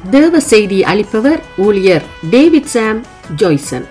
தேவ செய்தி அளிப்பவர் ஊழியர் டேவிட் சாம் ஜாய்சன்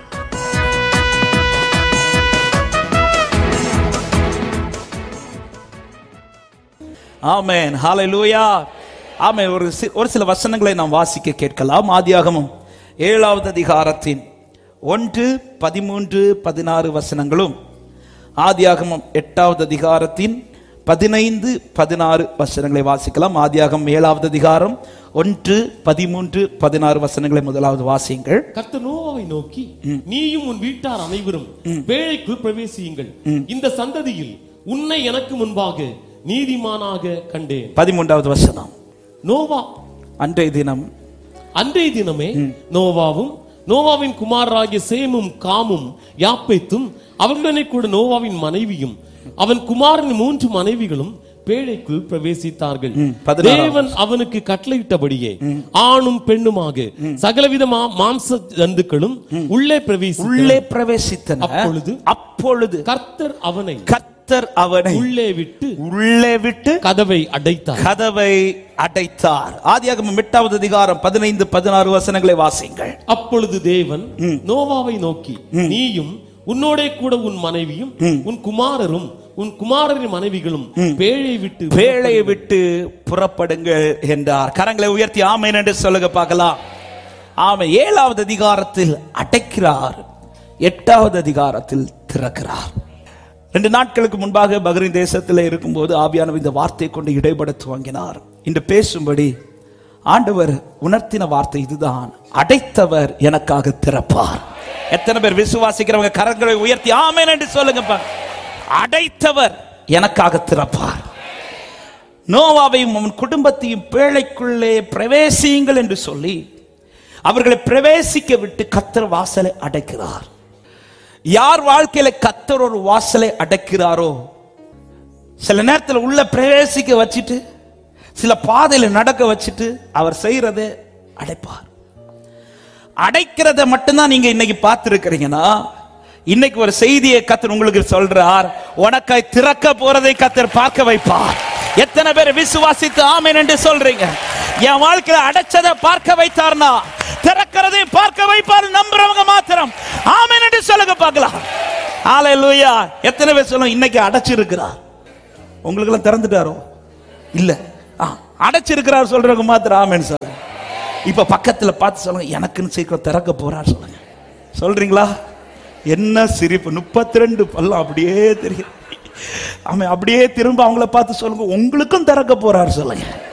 ஆமென் ஹalleluya ஆமென் ஒரு சி- ஒரு சில வசனங்களை நாம் வாசிக்க கேட்கலாம் ஆதியாகமம் ஏழாவது அதிகாரத்தின் ஒன்று பதிமூன்று பதினாறு வசனங்களும் ஆதியாகமம் எட்டாவது அதிகாரத்தின் பதினைந்து பதினாறு வசனங்களை வாசிக்கலாம் ஆதியாகமம் ஏழாவது அதிகாரம் ஒன்று பதிமூன்று பதினாறு வசனங்களை முதலாவது வாசியுங்கள் கர்த்தர் நோவாவை நோக்கி நீயும் உன் வீட்டார் அனைவரும் பேழைக்குள் பிரவேசியுங்கள் இந்த சந்ததியில் உன்னை எனக்கு முன்பாக நீதிமானாக கண்டேன் பதிமூன்றாவது வசனம் நோவா அன்றைய தினம் அன்றைய தினமே நோவாவும் நோவாவின் குமாரராகிய சேமும் காமும் யாப்பேத்தும் அவர்களுடனே கூட நோவாவின் மனைவியும் அவன் குமாரன் மூன்று மனைவிகளும் பேழைக்குள் பிரவேசித்தார்கள் பதினாறாம் தேவன் அவனுக்கு கட்டளையிட்டபடியே ஆணும் பெண்ணுமாக சகலவித மா- மாம்ச ஜந்துக்களும் உள்ளே பிரவேசி உள்ளே பிரவேசித்தன அப்பொழுது அப்பொழுது கர்த்தர் அவனை கர்த்தர் அவனை உள்ளே விட்டு உள்ளே விட்டு கதவை அடைத்தார் கதவை அடைத்தார் ஆதியாகமம் எட்டாவது அதிகாரம் பதினைந்து பதினாறு வசனங்களை வாசிங்கள் அப்பொழுது தேவன் நோவாவை நோக்கி நீயும் உன்னோடே கூட உன் மனைவியும் உன் குமாரரும் உன் குமாரரின் மனைவிகளும் பேழை விட்டு வேலையை விட்டு புறப்படுங்கள் என்றார் கரங்களை உயர்த்தி ஆமென் என்று சொல்லுங்க பார்க்கலாம் ஆமை ஏழாவது அதிகாரத்தில் அடைக்கிறார் எட்டாவது அதிகாரத்தில் திறக்கிறார் ரெண்டு நாட்களுக்கு முன்பாக பஹ்ரைன் தேசத்தில் இருக்கும்போது ஆவியானவர் இந்த வார்த்தையை கொண்டு இடைபட துவங்கினார் இன்று பேசும்படி ஆண்டவர் உணர்த்தின வார்த்தை இதுதான் அடைத்தவர் எனக்காக திறப்பார் எத்தனை பேர் விசுவாசிக்கிறவங்க கரங்களை உயர்த்தி ஆமென் என்று சொல்லுங்க அடைத்தவர் எனக்காக திறப்பார் நோவாவையும் அவன் குடும்பத்தையும் பேழைக்குள்ளே பிரவேசியுங்கள் என்று சொல்லி அவர்களை பிரவேசிக்க விட்டு கத்தர் வாசலை அடைக்கிறார் யார் வாழ்க்கையில கத்தர் ஒரு வாசலை அடைக்கிறாரோ சில நேரத்தில் உள்ள பிரவேசிக்க வச்சுட்டு சில பாதையில நடக்க வச்சுட்டு அவர் செய்யறதை அடைப்பார் அடைக்கிறத மட்டும்தான் நீங்க இன்னைக்கு பார்த்திருக்கிறீங்கன்னா இன்னைக்கு ஒரு செய்தியை கத்தர் உங்களுக்கு சொல்றார் உனக்காய் திறக்க போறதை கத்தர் பார்க்க வைப்பார் எத்தனை பேர் விசுவாசித்து ஆமென் என்று சொல்றீங்க என் வாழ்க்கையில அடைச்சதை பார்க்க வைத்தார்னா திறக்கிறதை பார்க்க வைப்பார் நம்புறவங்க மாத்திரம் ஆமென் என்று சொல்லுங்க பார்க்கலாம் ஹalleluya எத்தனை பேர் சொல்லுங்க இன்னைக்கு அடைச்சிருக்கிறார் உங்களுக்கு எல்லாம் திறந்துட்டாரோ இல்ல ஆ, அடைச்சிருக்கிறார் சொல்றவங்க மாத்திரம் ஆமென் சொல்லுங்க இப்ப பக்கத்துல பார்த்து சொல்லுங்க எனக்குன்னு சீக்கிரம் திறக்க போறார் சொல்லுங்க சொல்றீங்களா என்ன சிரிப்பு முப்பத்தி ரெண்டு பல்லம் அப்படியே தெரியும் அவன் அப்படியே திரும்ப அவங்கள பார்த்து சொல்லுங்க உங்களுக்கும் திறக்க போறார் சொல்லுங்க